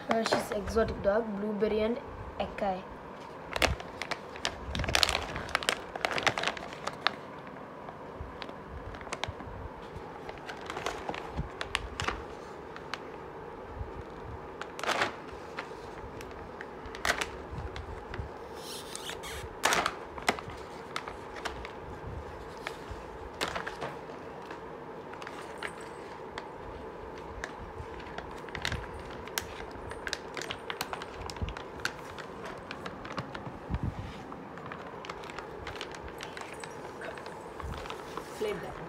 Hershey's exotic dog, blueberry and acai. Plate దా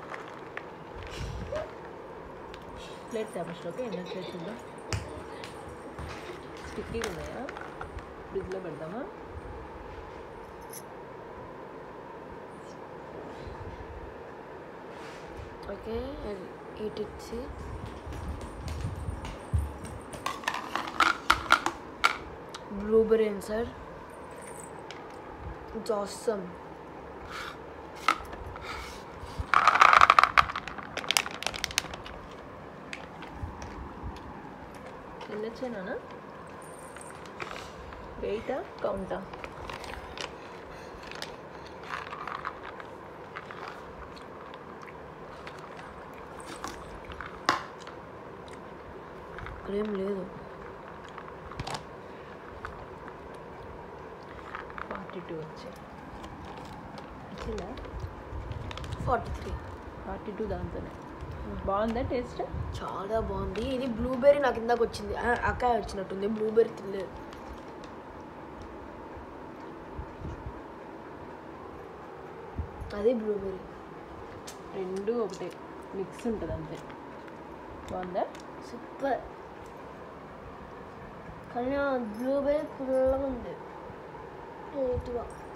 plate దా first okay ఎన్ని plates ఉందా స్టిక్కీగా ఉన్నాయా ఫ్రిడ్జ్లో పెడదామా Okay, I'll eat it. See. Blueberry inside. It's awesome. ఎన్ని వచ్చానా వెయిటా కౌంటా ఇక్కడేం లేదు ఫార్టీ టూ వచ్చాయి వచ్చిందా ఫార్టీ త్రీ ఫార్టీ టూ దాంతోనే బాగుందా టేస్ట్ చాలా బాగుంది ఇది బ్లూబెర్రీ నాకు ఇందాక వచ్చింది ఆ, అక్కాయ వచ్చినట్టుంది బ్లూబెర్రీ తినలేదు అది బ్లూబెర్రీ రెండు ఒకటే మిక్స్ ఉంటుంది అంతే బాగుందా సూపర్ కానీ బ్లూబెర్రీ పుల్లగా ఉంది నీట్గా